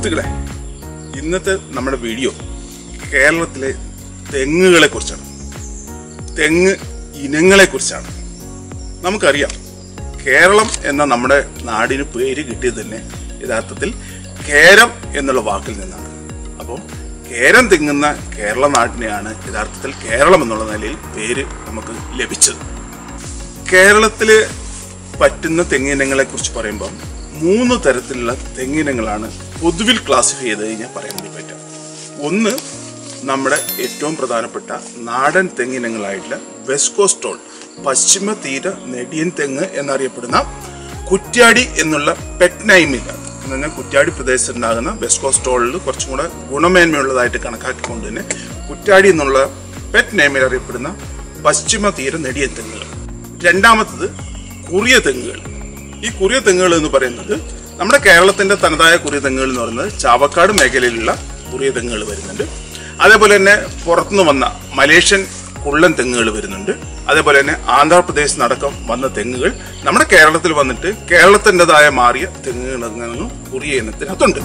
സുഹൃത്തുക്കളെ ഇന്നത്തെ നമ്മുടെ വീഡിയോ കേരളത്തിലെ തെങ്ങുകളെ കുറിച്ചാണ് തെങ്ങ് ഇനങ്ങളെ കുറിച്ചാണ് നമുക്കറിയാം കേരളം എന്ന നമ്മുടെ നാടിന് പേര് കിട്ടിയത് തന്നെ യഥാർത്ഥത്തിൽ കേരം എന്നുള്ള വാക്കിൽ നിന്നാണ് അപ്പോൾ കേരം തിങ്ങുന്ന കേരള നാടിനെയാണ് യഥാർത്ഥത്തിൽ കേരളം എന്നുള്ള നിലയിൽ പേര് നമുക്ക് ലഭിച്ചത് കേരളത്തില് പറ്റുന്ന തെങ്ങിനങ്ങളെ കുറിച്ച് പറയുമ്പോൾ മൂന്ന് തരത്തിലുള്ള തെങ്ങിനങ്ങളാണ് പൊതുവിൽ ക്ലാസിഫൈ ചെയ്ത് കഴിഞ്ഞാൽ പറയാൻ വേണ്ടി പറ്റുക ഒന്ന് നമ്മുടെ ഏറ്റവും പ്രധാനപ്പെട്ട നാടൻ തെങ്ങിനങ്ങളായിട്ടുള്ള വെസ്കോസ്റ്റോൾ പശ്ചിമ തീര നെടിയൻ തെങ്ങ് എന്നറിയപ്പെടുന്ന കുറ്റ്യാടി എന്നുള്ള പെറ്റ് നൈമില്ല എന്ന് പറഞ്ഞാൽ കുറ്റ്യാടി പ്രദേശത്തുണ്ടാകുന്ന വെസ്കോസ്റ്റോളിൽ കുറച്ചും കൂടെ ഗുണമേന്മയുള്ളതായിട്ട് കണക്കാക്കിക്കൊണ്ട് തന്നെ കുറ്റ്യാടി എന്നുള്ള പെറ്റ് നൈമിൽ അറിയപ്പെടുന്ന പശ്ചിമ തീര നെടിയൻ തെങ്ങുകൾ രണ്ടാമത്തത് കുറിയ തെങ്ങുകൾ ഈ കുറിയ തെങ്ങുകൾ എന്ന് പറയുന്നത് നമ്മുടെ കേരളത്തിന്റെ തനതായ കുറിയ തെങ്ങുകൾ എന്ന് പറയുന്നത് ചാവക്കാട് മേഖലയിലുള്ള കുറിയ തെങ്ങുകൾ വരുന്നുണ്ട് അതേപോലെ തന്നെ പുറത്തുനിന്ന് വന്ന മലേഷ്യൻ കുള്ളൻ തെങ്ങുകൾ വരുന്നുണ്ട് അതേപോലെ തന്നെ ആന്ധ്രാപ്രദേശ് നടക്കം വന്ന തെങ്ങുകൾ നമ്മുടെ കേരളത്തിൽ വന്നിട്ട് കേരളത്തിൻ്റെതായ മാറിയ തെങ്ങുകൾ കുറിയ ഇനത്തിനകത്തുണ്ട്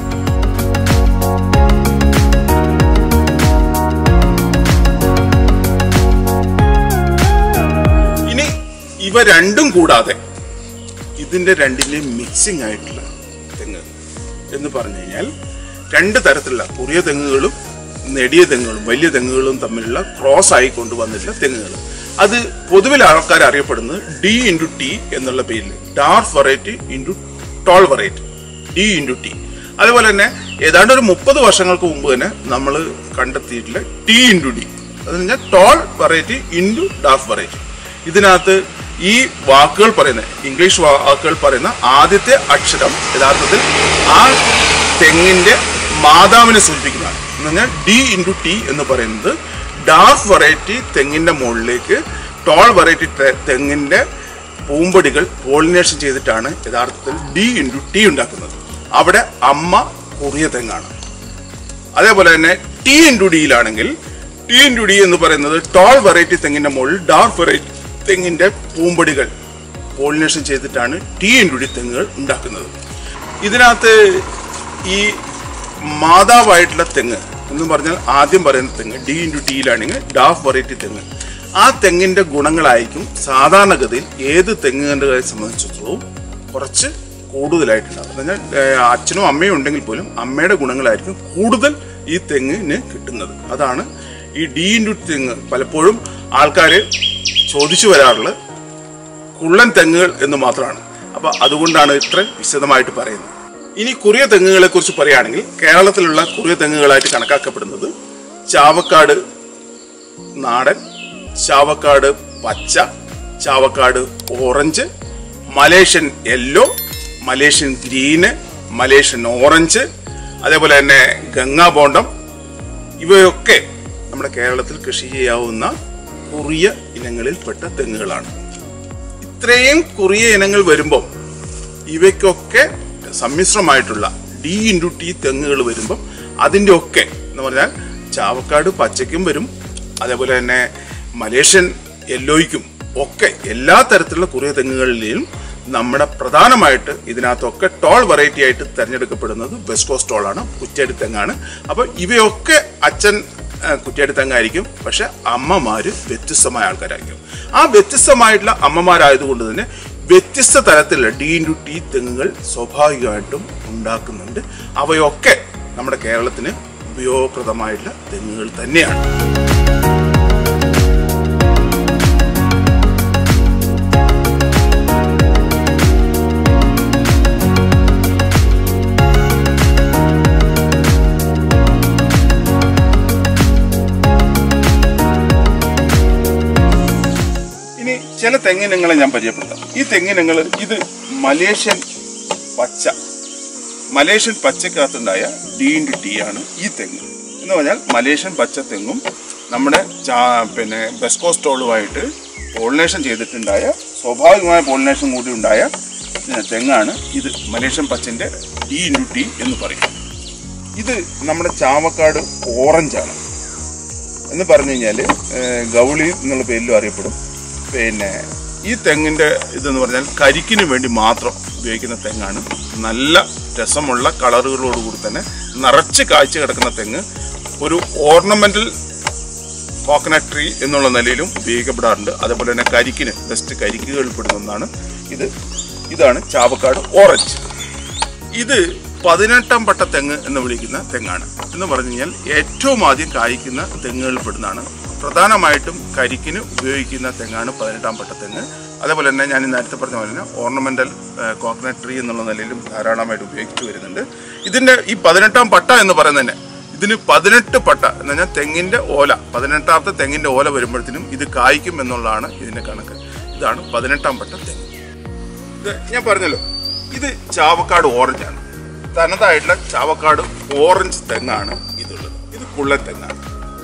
ഇനി ഇവ രണ്ടും കൂടാതെ ഇതിന്റെ രണ്ടിന്റെയും മിക്സിംഗ് ആയിട്ടുള്ള തെങ്ങ് എന്ന് പറഞ്ഞു കഴിഞ്ഞാൽ രണ്ട് തരത്തിലുള്ള കുറിയ തെങ്ങുകളും നെടിയ തെങ്ങുകളും വലിയ തെങ്ങുകളും തമ്മിലുള്ള ക്രോസ് ആയി കൊണ്ടുവന്നിട്ടുള്ള തെങ്ങുകൾ അത് പൊതുവിൽ ആൾക്കാർ അറിയപ്പെടുന്നത് ഡി ഇൻറ്റു ടി എന്നുള്ള പേരിൽ dark variety into tall variety D into T അതുപോലെ തന്നെ ഏതാണ്ട് ഒരു മുപ്പത് വർഷങ്ങൾക്ക് മുമ്പ് തന്നെ നമ്മൾ കണ്ടെത്തിയിട്ടുള്ള ടി ഇൻറ്റു ഡി അത് പറഞ്ഞാൽ tall variety into dark variety ഇതിനകത്ത് ഈ വാക്കുകൾ പറയുന്ന ഇംഗ്ലീഷ് വാക്കുകൾ പറയുന്ന ആദ്യത്തെ അക്ഷരം യഥാർത്ഥത്തിൽ ആ തെങ്ങിന്റെ മാതാവിനെ സൂചിപ്പിക്കുന്നതാണ് എന്ന് പറഞ്ഞാൽ ഡി ഇൻറ്റു ടി എന്ന് പറയുന്നത് ഡാർക്ക് വെറൈറ്റി തെങ്ങിന്റെ മുകളിലേക്ക് ടോൾ വെറൈറ്റി തെങ്ങിന്റെ പൂമ്പൊടികൾ പോളിനേഷൻ ചെയ്തിട്ടാണ് യഥാർത്ഥത്തിൽ ഡി ഇൻറ്റു ടി ഉണ്ടാക്കുന്നത് അവിടെ അമ്മ കുറിയ തെങ്ങാണ് അതേപോലെ തന്നെ ടി ഇൻറ്റു ഡിയിലാണെങ്കിൽ ടി ഇൻറ്റു ഡി എന്ന് പറയുന്നത് ടോൾ വെറൈറ്റി തെങ്ങിന്റെ മുകളിൽ ഡാർക്ക് വെറൈറ്റി തെങ്ങിന്റെ പൂമ്പൊടികൾ പോളിനേഷൻ ചെയ്തിട്ടാണ് ടി ഇൻറ്റു ഡി തെങ്ങുകൾ ഉണ്ടാക്കുന്നത് ഇതിനകത്ത് ഈ മാതാവായിട്ടുള്ള തെങ്ങ് എന്ന് പറഞ്ഞാൽ ആദ്യം പറയുന്ന തെങ്ങ് ഡി ഇൻറ്റു ടിയിലാണെങ്കിൽ ഡാഫ് വെറൈറ്റി തെങ്ങ് ആ തെങ്ങിന്റെ ഗുണങ്ങളായിരിക്കും സാധാരണഗതിയിൽ ഏത് തെങ്ങുകളുടെ സംബന്ധിച്ചിടത്തോളം കുറച്ച് കൂടുതലായിട്ടുണ്ടാവും എന്ന് പറഞ്ഞാൽ ഏഹ്, അച്ഛനും അമ്മയും ഉണ്ടെങ്കിൽ പോലും അമ്മയുടെ ഗുണങ്ങളായിരിക്കും കൂടുതൽ ഈ തെങ്ങിന് കിട്ടുന്നത് അതാണ് ഈ ഡി ഇൻറ്റു തെങ്ങ് പലപ്പോഴും ആൾക്കാർ ചോദിച്ചു വരാറുള്ളത് കുള്ളൻ തെങ്ങുകൾ എന്ന് മാത്രമാണ് അപ്പൊ അതുകൊണ്ടാണ് ഇത്ര വിശദമായിട്ട് പറയുന്നത് ഇനി കുറിയ തെങ്ങുകളെ കുറിച്ച് പറയുകയാണെങ്കിൽ കേരളത്തിലുള്ള കുറിയ തെങ്ങുകളായിട്ട് കണക്കാക്കപ്പെടുന്നത് ചാവക്കാട് നാടൻ ചാവക്കാട് പച്ച Chavakkad orange Malaysian yellow Malaysian green Malaysian orange അതേപോലെ തന്നെ ഗംഗാബോണ്ടം ഇവയൊക്കെ നമ്മുടെ കേരളത്തിൽ കൃഷി ചെയ്യാവുന്ന കുറിയ ഇനങ്ങളിൽപ്പെട്ട തെങ്ങുകളാണ് ഇത്രയും കുറിയ ഇനങ്ങൾ വരുമ്പോൾ ഇവയ്ക്കൊക്കെ സമ്മിശ്രമായിട്ടുള്ള ഡി ഇൻറ്റു ടി തെങ്ങുകൾ വരുമ്പം അതിൻ്റെ ഒക്കെ എന്ന് പറഞ്ഞാൽ ചാവക്കാട് പച്ചയ്ക്കും വരും അതേപോലെ തന്നെ മലേഷ്യൻ യെല്ലോയ്ക്കും ഒക്കെ എല്ലാ തരത്തിലുള്ള കുറിയ തെങ്ങുകളിലെയും നമ്മുടെ പ്രധാനമായിട്ട് ഇതിനകത്തൊക്കെ ടോൾ വെറൈറ്റി ആയിട്ട് തിരഞ്ഞെടുക്കപ്പെടുന്നത് വെസ്കോസ് ടോൾ ആണ് കുറ്റിയടി തെങ്ങാണ് അപ്പോൾ ഇവയൊക്കെ അച്ഛൻ ആ, കുറ്റിയടി തെങ്ങായിരിക്കും പക്ഷെ അമ്മമാര് വ്യത്യസ്തമായ ആൾക്കാരായിരിക്കും ആ വ്യത്യസ്തമായിട്ടുള്ള അമ്മമാരായതുകൊണ്ട് തന്നെ വ്യത്യസ്ത തരത്തിലുള്ള ഡി ഇൻറ്റു ടി തെങ്ങുകൾ സ്വാഭാവികമായിട്ടും ഉണ്ടാക്കുന്നുണ്ട് അവയൊക്കെ നമ്മുടെ കേരളത്തിന് ഉപയോഗപ്രദമായിട്ടുള്ള തെങ്ങുകൾ തന്നെയാണ് ഇനി ചില തെങ്ങിനങ്ങളെ ഞാൻ പരിചയപ്പെടുത്താം ഈ തെങ്ങിനങ്ങൾ ഇത് മലേഷ്യൻ പച്ച മലേഷ്യൻ പച്ചക്കകത്തുണ്ടായ ഡി ഇൻറ്റു ടി ആണ് ഈ തെങ്ങ് എന്ന് പറഞ്ഞാൽ മലേഷ്യൻ പച്ച തെങ്ങും നമ്മുടെ ചാ- പിന്നെ ബെസ്കോസ്റ്റോളുമായിട്ട് പോളിനേഷൻ ചെയ്തിട്ടുണ്ടായ സ്വാഭാവികമായ പോളിനേഷൻ കൂടി ഉണ്ടായ ഏഹ്, തെങ്ങാണ് ഇത് മലേഷ്യൻ പച്ചൻ്റെ ഡി ഇൻറ്റു ടി എന്ന് പറയും ഇത് നമ്മുടെ ചാവക്കാട് ഓറഞ്ചാണ് എന്ന് പറഞ്ഞു കഴിഞ്ഞാൽ ഗൗളി എന്നുള്ള പേരിലും അറിയപ്പെടും പിന്നെ ഈ തെങ്ങിൻ്റെ ഇതെന്ന് പറഞ്ഞാൽ കരിക്കിന് വേണ്ടി മാത്രം ഉപയോഗിക്കുന്ന തെങ്ങാണ് നല്ല രസമുള്ള കളറുകളോടുകൂടി തന്നെ നിറച്ച് കാഴ്ച കിടക്കുന്ന തെങ്ങ് ഒരു ഓർണമെന്റൽ കോക്കനട്ട് ട്രീ എന്നുള്ള നിലയിലും ഉപയോഗിക്കപ്പെടാറുണ്ട് അതേപോലെ തന്നെ കരിക്കിന് ബെസ്റ്റ് കരിക്കുകളിൽ പെടുന്ന ഒന്നാണ് ഇത് ഇതാണ് ചാവക്കാട് ഓറഞ്ച് ഇത് പതിനെട്ടാം പട്ട തെങ്ങ് എന്ന് വിളിക്കുന്ന തെങ്ങാണ് എന്ന് പറഞ്ഞു കഴിഞ്ഞാൽ ഏറ്റവും ആദ്യം കായ്ക്കുന്ന തെങ്ങുകളിൽ പെടുന്നതാണ് പ്രധാനമായിട്ടും കരിക്കിന് ഉപയോഗിക്കുന്ന തെങ്ങാണ് പതിനെട്ടാം പട്ട തെങ്ങ് അതേപോലെ തന്നെ ഞാൻ ഈ നേരത്തെ പറഞ്ഞ പോലെ തന്നെ ഓർണമെന്റൽ കോക്കനട്ട് ട്രീ എന്നുള്ള നിലയിലും ധാരാളമായിട്ട് ഉപയോഗിച്ചു വരുന്നുണ്ട് ഇതിന്റെ ഈ പതിനെട്ടാം പട്ട എന്ന് പറയുന്നത് തന്നെ ഇതിന് പതിനെട്ട് പട്ട എന്ന് പറഞ്ഞാൽ തെങ്ങിന്റെ ഓല പതിനെട്ടാമത്തെ തെങ്ങിന്റെ ഓല വരുമ്പോഴത്തേനും ഇത് കായ്ക്കും എന്നുള്ളതാണ് ഇതിന്റെ കണക്ക് ഇതാണ് പതിനെട്ടാം പട്ട തെങ്ങ് ഇത് ഞാൻ പറഞ്ഞല്ലോ ഇത് ചാവക്കാട് ഓറഞ്ച് ആണ് തനതായിട്ടുള്ള ചാവക്കാട് ഓറഞ്ച് തെങ്ങാണ് ഇതുള്ളത് ഇത് കുള്ള തെങ്ങാണ്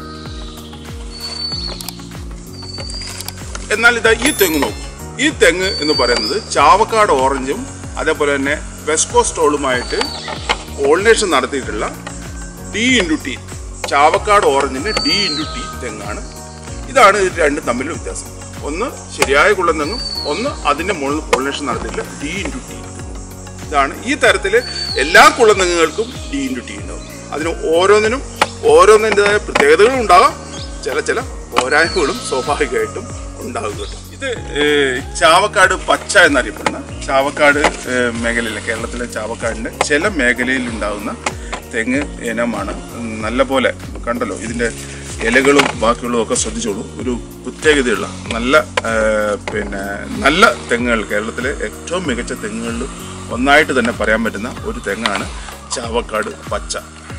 എന്നാൽ ഇതാ ഈ തെങ്ങ് നോക്കൂ ഈ തെങ്ങ് എന്ന് പറയുന്നത് ചാവക്കാട് ഓറഞ്ചും അതേപോലെ തന്നെ വെസ്കോ സ്റ്റോളുമായിട്ട് പോളിനേഷൻ നടത്തിയിട്ടുള്ള ഡി ഇൻറ്റു ടി ചാവക്കാട് ഓറഞ്ചിന്റെ ഡി ഇൻറ്റു ടി തെങ്ങാണ് ഇതാണ് ഇത് രണ്ടും തമ്മിലുള്ള വ്യത്യാസം ഒന്ന് ശരിയായ കുള്ളൻ തെങ്ങും ഒന്ന് അതിന്റെ മുകളിൽ പോളിനേഷൻ നടത്തിയിട്ടുള്ള ഡി ഇൻറ്റു ടി ഇതാണ് ഈ തരത്തിൽ എല്ലാ കുളനെങ്ങുകൾക്കും ഡി ഇൻറ്റു ടി ഉണ്ടാവും അതിന് ഓരോന്നിനും ഓരോന്നിൻ്റെതായ പ്രത്യേകതകളും ഉണ്ടാകാം ചില ചില പോരായ്മകളും സ്വാഭാവികമായിട്ടും ഉണ്ടാകും കേട്ടോ ഇത് ഏഹ്, ചാവക്കാട് പച്ച എന്നറിയപ്പെടുന്ന ചാവക്കാട് ഏഹ്, മേഖലയിലെ കേരളത്തിലെ ചാവക്കാടിൻ്റെ ചില മേഖലയിൽ ഉണ്ടാകുന്ന തെങ്ങ് ഇനമാണ് നല്ല പോലെ കണ്ടല്ലോ ഇതിൻ്റെ ഇലകളും ബാക്കിയുള്ളതും ഒക്കെ ശ്രദ്ധിച്ചോളൂ ഒരു പ്രത്യേകതയുള്ള നല്ല ഏഹ്, പിന്നെ നല്ല തെങ്ങുകൾ കേരളത്തിലെ ഏറ്റവും മികച്ച തെങ്ങുകളിൽ ഒന്നായിട്ട് തന്നെ പറയാൻ പറ്റുന്ന ഒരു തെങ്ങാണ് ചാവക്കാട് പച്ച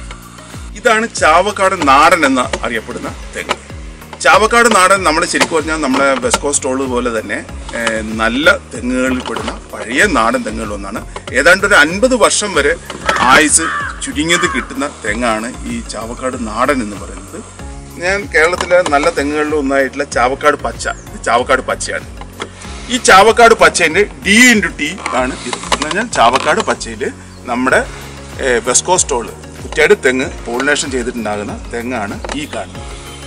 ഇതാണ് ചാവക്കാട് നാടൻ എന്ന് അറിയപ്പെടുന്ന തെങ്ങ് ചാവക്കാട് നാടൻ നമ്മൾ ശരിക്കും പറഞ്ഞാൽ നമ്മുടെ ബെസ്കോ സ്റ്റോള് പോലെ തന്നെ ഏഹ്, നല്ല തെങ്ങുകളിൽ പെടുന്ന പഴയ നാടൻ തെങ്ങുകളിൽ ഒന്നാണ് ഏതാണ്ട് ഒരു അൻപത് വർഷം വരെ ആയുസ് ചുരുങ്ങിയത് കിട്ടുന്ന തെങ്ങാണ് ഈ ചാവക്കാട് നാടൻ എന്ന് പറയുന്നത് ഞാൻ കേരളത്തിലെ നല്ല തെങ്ങുകളിൽ ഒന്നായിട്ടുള്ള ചാവക്കാട് പച്ച ഇത് ചാവക്കാട് പച്ചയാണ് ഈ ചാവക്കാട് പച്ചേൻ്റെ ഡി ഇൻറ്റു ടി ആണ് ഇത് എന്ന് പറഞ്ഞാൽ ചാവക്കാട് പച്ചയിൽ നമ്മുടെ ഏഹ്, വെസ്കോ സ്റ്റോള് കുറ്റ്യാടി തെങ്ങ് പോളിനേഷൻ ചെയ്തിട്ടുണ്ടാകുന്ന തെങ്ങാണ് ഈ കാണുന്നത്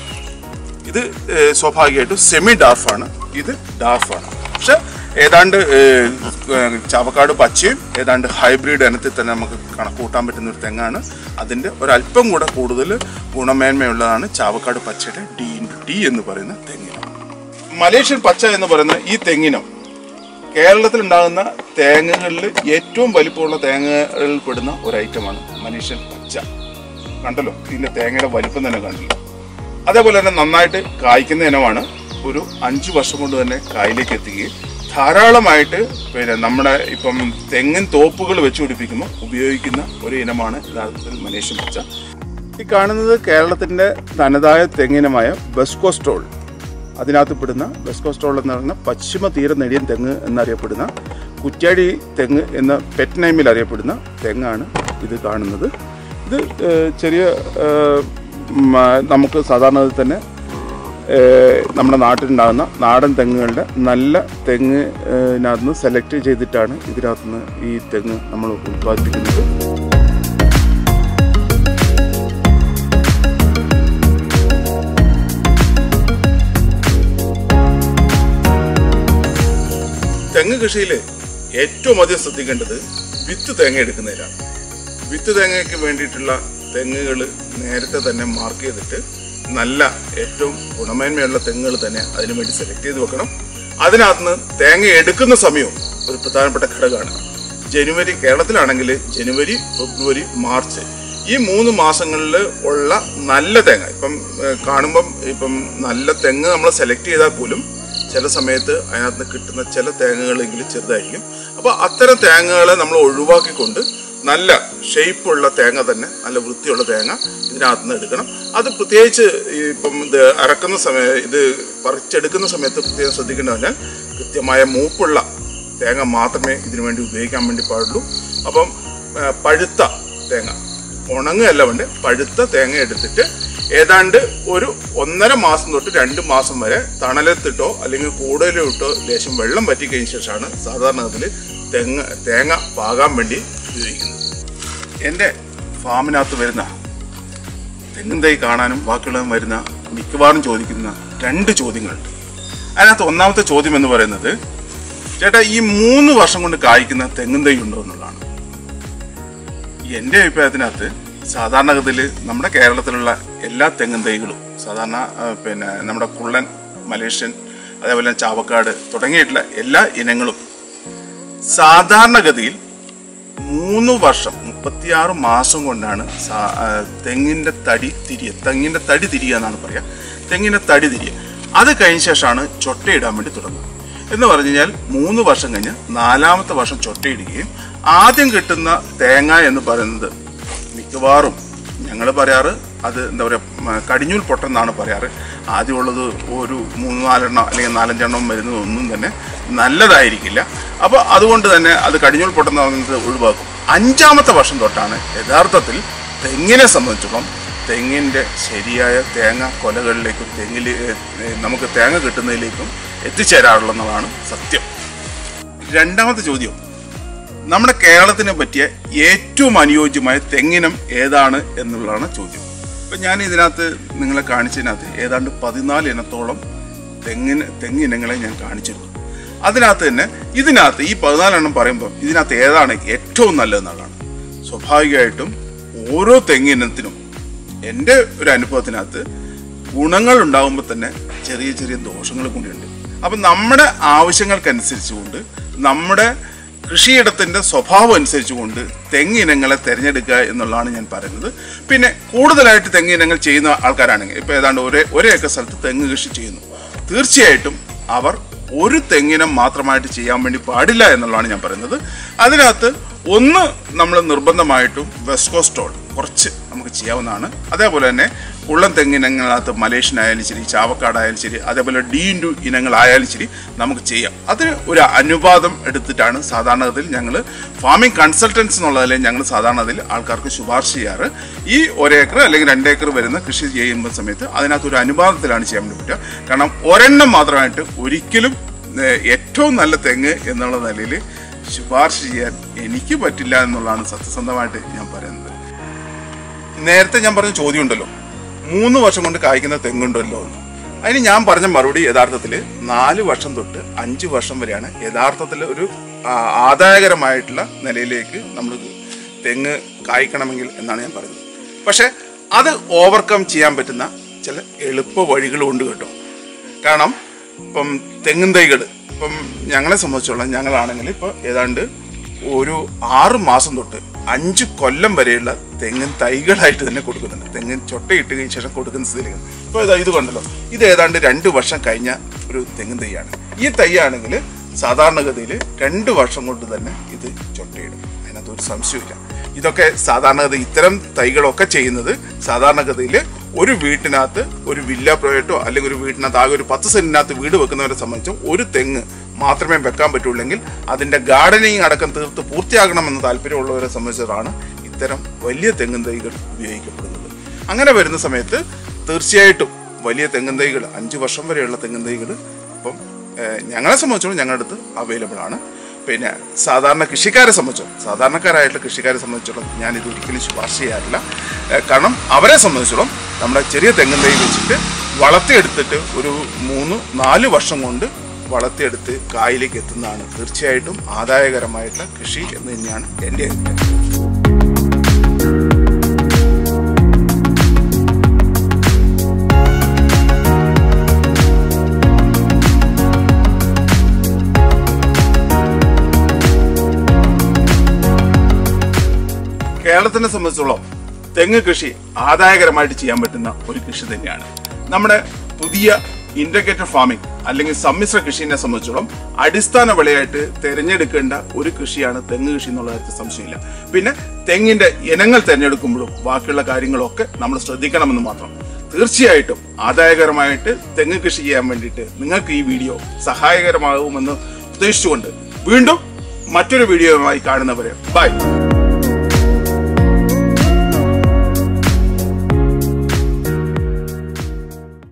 ഇത് ഏഹ്, സ്വാഭാവികമായിട്ടും സെമി ഡാർഫാണ് ഇത് ഡാർഫാണ് പക്ഷെ ഏതാണ്ട് ഏഹ്, ഏഹ്, ചാവക്കാട് പച്ചയും ഏതാണ്ട് ഹൈബ്രിഡ് ഇനത്തിൽ തന്നെ നമുക്ക് കണക്ക് കൂട്ടാൻ പറ്റുന്ന ഒരു തെങ്ങാണ് അതിൻ്റെ ഒരല്പം കൂടെ കൂടുതൽ ഗുണമേന്മയുള്ളതാണ് ചാവക്കാട് പച്ചയുടെ ഡി ഇൻറ്റു ടി എന്ന് പറയുന്ന തെങ്ങിനം മലേഷ്യൻ പച്ച എന്ന് പറയുന്ന ഈ തെങ്ങിനം കേരളത്തിൽ ഉണ്ടാകുന്ന തേങ്ങകളിൽ ഏറ്റവും വലിപ്പമുള്ള തേങ്ങകളിൽ പെടുന്ന ഒരു ഐറ്റമാണ് മലേഷ്യൻ പച്ച കണ്ടല്ലോ ഇതിന്റെ തേങ്ങയുടെ വലിപ്പം തന്നെ കണ്ടല്ലോ അതേപോലെ തന്നെ നന്നായിട്ട് കായ്ക്കുന്ന ഇനമാണ് ഒരു അഞ്ചു വർഷം കൊണ്ട് തന്നെ കായിലേക്ക് എത്തുകയും ധാരാളമായിട്ട് പിന്നെ നമ്മുടെ ഇപ്പം തെങ്ങിൻ തോപ്പുകൾ വെച്ച് പിടിപ്പിക്കുമ്പോൾ ഉപയോഗിക്കുന്ന ഒരു ഇനമാണ് യഥാർത്ഥത്തിൽ മലേഷ്യൻ പച്ച ഈ കാണുന്നത് കേരളത്തിന്റെ തനതായ തെങ്ങിനമായ ബെസ്കോസ്ട്രോൾ അതിനകത്ത് പെടുന്ന ബെസ്കോസ്ട്രോൾ എന്ന് പറയുന്ന പശ്ചിമ തീര നെടിയൻ തെങ്ങ് എന്നറിയപ്പെടുന്ന കുറ്റ്യാടി തെങ്ങ് എന്ന പെറ്റ് നെയിമിൽ അറിയപ്പെടുന്ന തെങ്ങാണ് ഇത് കാണുന്നത് ഇത് ഏഹ്, ചെറിയ ഏഹ്, ഉം, ആ, നമുക്ക് സാധാരണ തന്നെ ഏഹ്, നമ്മുടെ നാട്ടിലുണ്ടാകുന്ന നാടൻ തെങ്ങുകളുടെ നല്ല തെങ്ങ് ഏഹ്, ഇതിനകത്ത് സെലക്ട് ചെയ്തിട്ടാണ് ഇതിനകത്തുനിന്ന് ഈ തെങ്ങ് നമ്മൾ ഉത്പാദിപ്പിക്കുന്നത് തെങ്ങ് കൃഷിയിൽ ഏറ്റവും അധികം ശ്രദ്ധിക്കേണ്ടത് വിത്ത് തേങ്ങ എടുക്കുന്നതിലാണ് വിത്ത് തേങ്ങയ്ക്ക് വേണ്ടിയിട്ടുള്ള തെങ്ങുകൾ നേരത്തെ തന്നെ മാർക്ക് ചെയ്തിട്ട് നല്ല ഏറ്റവും ഗുണമേന്മയുള്ള തെങ്ങുകൾ തന്നെ അതിനു വേണ്ടി സെലക്ട് ചെയ്ത് വെക്കണം അതിനകത്തുനിന്ന് തേങ്ങ എടുക്കുന്ന സമയവും ഒരു പ്രധാനപ്പെട്ട ഘടകമാണ് ജനുവരി കേരളത്തിലാണെങ്കിൽ ജനുവരി ഫെബ്രുവരി മാർച്ച് ഈ മൂന്ന് മാസങ്ങളിൽ ഉള്ള നല്ല തേങ്ങ ഇപ്പം ഏഹ്, കാണുമ്പം ഇപ്പം നല്ല തെങ്ങ് നമ്മൾ സെലക്ട് ചെയ്താൽ പോലും ചില സമയത്ത് അതിനകത്ത് കിട്ടുന്ന ചില തേങ്ങകളെങ്കിലും ചെറുതായിരിക്കും അപ്പോൾ അത്തരം തേങ്ങകളെ നമ്മൾ ഒഴിവാക്കിക്കൊണ്ട് നല്ല ഷേപ്പുള്ള തേങ്ങ തന്നെ നല്ല വൃത്തിയുള്ള തേങ്ങ ഇതിനകത്ത് നിന്ന് എടുക്കണം അത് പ്രത്യേകിച്ച് ഈ ഇപ്പം ഇത് അരക്കുന്ന സമയം ഇത് പറിച്ചെടുക്കുന്ന സമയത്ത് പ്രത്യേകം ശ്രദ്ധിക്കേണ്ടത് പറഞ്ഞാൽ കൃത്യമായ മൂപ്പുള്ള തേങ്ങ മാത്രമേ ഇതിനു വേണ്ടി ഉപയോഗിക്കാൻ വേണ്ടി പാടുള്ളൂ അപ്പം ആ, പഴുത്ത തേങ്ങ ഉണങ്ങുകയല്ല വേണ്ട പഴുത്ത തേങ്ങ എടുത്തിട്ട് ഏതാണ്ട് ഒരു ഒന്നര മാസം തൊട്ട് രണ്ട് മാസം വരെ തണലത്തിട്ടോ അല്ലെങ്കിൽ കൂടുതലോ ഇട്ടോ ലേശം വെള്ളം പറ്റിക്കഴിഞ്ഞ ശേഷമാണ് സാധാരണ അതിൽ തെങ്ങ് തേങ്ങ പാകാൻ വേണ്ടി ഉപയോഗിക്കുന്നത് എൻ്റെ ഫാമിനകത്ത് വരുന്ന തെങ്ങും തൈ കാണാനും ബാക്കിയുള്ളതും വരുന്ന മിക്കവാറും ചോദിക്കുന്ന രണ്ട് ചോദ്യങ്ങളുണ്ട് അതിനകത്ത് ഒന്നാമത്തെ ചോദ്യം എന്ന് പറയുന്നത് ചേട്ടാ ഈ മൂന്ന് വർഷം കൊണ്ട് കായ്ക്കുന്ന തെങ്ങും തൈ ഉണ്ടോ എന്നുള്ളതാണ് എൻ്റെ അഭിപ്രായത്തിനകത്ത് സാധാരണഗതിയിൽ നമ്മുടെ കേരളത്തിലുള്ള എല്ലാ തെങ്ങും തൈകളും സാധാരണ ആ, പിന്നെ നമ്മുടെ കുള്ളൻ മലേഷ്യൻ അതേപോലെ ചാവക്കാട് തുടങ്ങിയിട്ടുള്ള എല്ലാ ഇനങ്ങളും സാധാരണഗതിയിൽ മൂന്ന് വർഷം മുപ്പത്തിയാറ് മാസം കൊണ്ടാണ് സാ- ആ, തെങ്ങിന്റെ തടി തിരിയ തെങ്ങിന്റെ തടി തിരിയുക എന്നാണ് പറയുക തെങ്ങിന്റെ തടി തിരിയുക അത് കഴിഞ്ഞ ശേഷമാണ് ചൊട്ടയിടാൻ വേണ്ടി തുടങ്ങുന്നത് എന്ന് പറഞ്ഞു കഴിഞ്ഞാൽ മൂന്ന് വർഷം കഴിഞ്ഞ് നാലാമത്തെ വർഷം ചൊട്ടയിടുകയും ആദ്യം കിട്ടുന്ന തേങ്ങ എന്ന് പറയുന്നത് മിക്കവാറും ഞങ്ങൾ പറയാറ് അത് എന്താ പറയുക കടിഞ്ഞൂൽ പൊട്ടെന്നാണ് പറയാറ് ആദ്യമുള്ളത് ഒരു മൂന്ന് നാലെണ്ണം അല്ലെങ്കിൽ നാലഞ്ചെണ്ണം വരുന്നത് ഒന്നും തന്നെ നല്ലതായിരിക്കില്ല അപ്പോൾ അതുകൊണ്ട് തന്നെ അത് കടിഞ്ഞൂൽ പൊട്ടെന്ന് പറയുന്നത് ഒഴിവാക്കും അഞ്ചാമത്തെ വർഷം തൊട്ടാണ് യഥാർത്ഥത്തിൽ തെങ്ങിനെ സംബന്ധിച്ചിടത്തോളം തെങ്ങിൻ്റെ ശരിയായ തേങ്ങ കൊലകളിലേക്കും തെങ്ങിൽ നമുക്ക് തേങ്ങ കിട്ടുന്നതിലേക്കും എത്തിച്ചേരാറുള്ളതാണ് സത്യം രണ്ടാമത്തെ ചോദ്യം നമ്മുടെ കേരളത്തിനെ പറ്റിയ ഏറ്റവും അനുയോജ്യമായ തെങ്ങിനം ഏതാണ് എന്നുള്ളതാണ് ചോദ്യം അപ്പം ഞാൻ ഇതിനകത്ത് നിങ്ങളെ കാണിച്ചതിനകത്ത് ഏതാണ്ട് പതിനാല് ഇനത്തോളം തെങ്ങിന് തെങ്ങിനങ്ങളെ ഞാൻ കാണിച്ചിരുന്നു അതിനകത്ത് തന്നെ ഇതിനകത്ത് ഈ പതിനാലെണ്ണം പറയുമ്പോൾ ഇതിനകത്ത് ഏതാണ് ഏറ്റവും നല്ലതെന്നുള്ളതാണ് സ്വാഭാവികമായിട്ടും ഓരോ തെങ്ങിനത്തിനും എൻ്റെ ഒരു അനുഭവത്തിനകത്ത് ഗുണങ്ങൾ ഉണ്ടാകുമ്പോൾ തന്നെ ചെറിയ ചെറിയ ദോഷങ്ങൾ കൂടിയുണ്ട് അപ്പം നമ്മുടെ ആവശ്യങ്ങൾക്കനുസരിച്ചുകൊണ്ട് നമ്മുടെ കൃഷിയിടത്തിൻ്റെ സ്വഭാവം അനുസരിച്ചുകൊണ്ട് തെങ്ങിനങ്ങളെ തിരഞ്ഞെടുക്കുക എന്നുള്ളതാണ് ഞാൻ പറയുന്നത് പിന്നെ കൂടുതലായിട്ട് തെങ്ങിനങ്ങൾ ചെയ്യുന്ന ആൾക്കാരാണെങ്കിൽ ഇപ്പോൾ ഏതാണ്ട് ഒരേ ഒരേ ഏക്കർ സ്ഥലത്ത് തെങ്ങ് കൃഷി ചെയ്യുന്നു തീർച്ചയായിട്ടും അവർ ഒരു തെങ്ങിനം മാത്രമായിട്ട് ചെയ്യാൻ വേണ്ടി പാടില്ല എന്നുള്ളതാണ് ഞാൻ പറയുന്നത് അതിനകത്ത് ഒന്ന് നമ്മൾ നിർബന്ധമായിട്ടും വെസ്കോസ്റ്റോൾ കുറച്ച് നമുക്ക് ചെയ്യാവുന്നതാണ് അതേപോലെ തന്നെ കുള്ളൻ തെങ്ങിനങ്ങളകത്ത് മലേഷ്യൻ ആയാലും ശരി ചാവക്കാടായാലും ശരി അതേപോലെ ഡി ഇൻറ്റു ഇനങ്ങളായാലും ശരി നമുക്ക് ചെയ്യാം അതിന് ഒരു അനുപാതം എടുത്തിട്ടാണ് സാധാരണഗതിയിൽ ഞങ്ങൾ ഫാമിംഗ് കൺസൾട്ടൻസ് എന്നുള്ളതിൽ ഞങ്ങൾ സാധാരണത്തിൽ ആൾക്കാർക്ക് ശുപാർശ ചെയ്യാറ് ഈ ഒരേക്കർ അല്ലെങ്കിൽ രണ്ടേക്കർ വരുന്ന കൃഷി ചെയ്യുന്ന സമയത്ത് അതിനകത്ത് ഒരു അനുപാതത്തിലാണ് ചെയ്യാൻ വേണ്ടി പറ്റുക കാരണം ഒരെണ്ണം മാത്രമായിട്ട് ഒരിക്കലും ഏഹ്, ഏറ്റവും നല്ല തെങ്ങ് എന്നുള്ള നിലയിൽ ശുപാർശ ചെയ്യാൻ എനിക്ക് പറ്റില്ല എന്നുള്ളതാണ് സത്യസന്ധമായിട്ട് ഞാൻ പറയുന്നത് നേരത്തെ ഞാൻ പറഞ്ഞ ചോദ്യം ഉണ്ടല്ലോ മൂന്ന് വർഷം കൊണ്ട് കായ്ക്കുന്ന തെങ്ങുണ്ടല്ലോ എന്ന് അതിന് ഞാൻ പറഞ്ഞ മറുപടി യഥാർത്ഥത്തിൽ നാല് വർഷം തൊട്ട് അഞ്ച് വർഷം വരെയാണ് യഥാർത്ഥത്തിൽ ഒരു ആ, ആദായകരമായിട്ടുള്ള നിലയിലേക്ക് നമ്മൾ തെങ്ങ് കായ്ക്കണമെങ്കിൽ എന്നാണ് ഞാൻ പറയുന്നത് പക്ഷെ അത് ഓവർകം ചെയ്യാൻ പറ്റുന്ന ചില എളുപ്പ വഴികളും ഉണ്ട് കേട്ടോ കാരണം ഇപ്പം തെങ്ങും തൈകൾ ഇപ്പം ഞങ്ങളെ സംബന്ധിച്ചോളം ഞങ്ങളാണെങ്കിൽ ഇപ്പോൾ ഏതാണ്ട് ഒരു ആറ് മാസം തൊട്ട് അഞ്ച് കൊല്ലം വരെയുള്ള തെങ്ങിൻ തൈകളായിട്ട് തന്നെ കൊടുക്കുന്നുണ്ട് തെങ്ങിൻ ചൊട്ടയിട്ട് കഴിഞ്ഞ ശേഷം കൊടുക്കുന്ന സ്ഥിതിയിലേക്ക് ഇപ്പോൾ ഇതാ ഇത് കണ്ടല്ലോ ഇത് ഏതാണ്ട് രണ്ട് വർഷം കഴിഞ്ഞ ഒരു തെങ്ങിൻ തൈയാണ് ഈ തൈയാണെങ്കിൽ സാധാരണഗതിയിൽ രണ്ട് വർഷം കൊണ്ട് തന്നെ ഇത് ചൊട്ടയിടും അതിനകത്ത് ഒരു സംശയമില്ല ഇതൊക്കെ സാധാരണഗതി ഇത്തരം തൈകളൊക്കെ ചെയ്യുന്നത് സാധാരണഗതിയിൽ ഒരു വീട്ടിനകത്ത് ഒരു വില്ല പ്രോജക്റ്റോ അല്ലെങ്കിൽ ഒരു വീട്ടിനകത്ത് ആകെ ഒരു പത്ത് സെന്റിനകത്ത് വീട് വെക്കുന്നവരെ സംബന്ധിച്ചും ഒരു തെങ്ങ് മാത്രമേ വെക്കാൻ പറ്റുള്ളെങ്കിൽ അതിന്റെ ഗാർഡനിങ് അടക്കം തീർത്ത് പൂർത്തിയാക്കണമെന്ന് താല്പര്യമുള്ളവരെ സംബന്ധിച്ചതാണ് ഇത്തരം വലിയ തെങ്ങും തൈകൾ ഉപയോഗിക്കപ്പെടുന്നത് അങ്ങനെ വരുന്ന സമയത്ത് തീർച്ചയായിട്ടും വലിയ തെങ്ങും തൈകൾ അഞ്ച് വർഷം വരെയുള്ള തെങ്ങും തൈകൾ ഇപ്പം ഏഹ്, ഞങ്ങളെ സംബന്ധിച്ചോളം ഞങ്ങളുടെ അടുത്ത് അവൈലബിൾ ആണ് പിന്നെ സാധാരണ കൃഷിക്കാരെ സംബന്ധിച്ചോളം സാധാരണക്കാരായിട്ടുള്ള കൃഷിക്കാരെ സംബന്ധിച്ചോളം ഞാൻ ഇത് ഒരിക്കലും ശുപാർശ ചെയ്യാറില്ല ഏഹ്, കാരണം അവരെ സംബന്ധിച്ചോളം നമ്മുടെ ചെറിയ തെങ്ങും തൈ വെച്ചിട്ട് വളർത്തിയെടുത്തിട്ട് ഒരു മൂന്ന് നാല് വർഷം കൊണ്ട് വളർത്തിയെടുത്ത് കായിലേക്ക് എത്തുന്നതാണ് തീർച്ചയായിട്ടും ആദായകരമായിട്ടുള്ള കൃഷി എന്ന് തന്നെയാണ് എൻ്റെ അഭിപ്രായം കേരളത്തിനെ സംബന്ധിച്ചോളം തെങ്ങ് കൃഷി ആദായകരമായിട്ട് ചെയ്യാൻ പറ്റുന്ന ഒരു കൃഷി തന്നെയാണ് നമ്മുടെ പുതിയ ഇന്റഗ്രേറ്റഡ് ഫാമിംഗ് അല്ലെങ്കിൽ സമ്മിശ്ര കൃഷിനെ സംബന്ധിച്ചോളം അടിസ്ഥാന വിളയായിട്ട് തിരഞ്ഞെടുക്കേണ്ട ഒരു കൃഷിയാണ് തെങ്ങ് കൃഷി എന്നുള്ള കാര്യത്തിൽ സംശയമില്ല പിന്നെ തെങ്ങിന്റെ ഇനങ്ങൾ തിരഞ്ഞെടുക്കുമ്പോഴും ബാക്കിയുള്ള കാര്യങ്ങളൊക്കെ നമ്മൾ ശ്രദ്ധിക്കണമെന്ന് മാത്രം തീർച്ചയായിട്ടും ആദായകരമായിട്ട് തെങ്ങ് കൃഷി ചെയ്യാൻ വേണ്ടിയിട്ട് നിങ്ങൾക്ക് ഈ വീഡിയോ സഹായകരമാകുമെന്ന് ഉദ്ദേശിച്ചുകൊണ്ട് വീണ്ടും മറ്റൊരു വീഡിയോയുമായി കാണുന്നവരെ ബൈ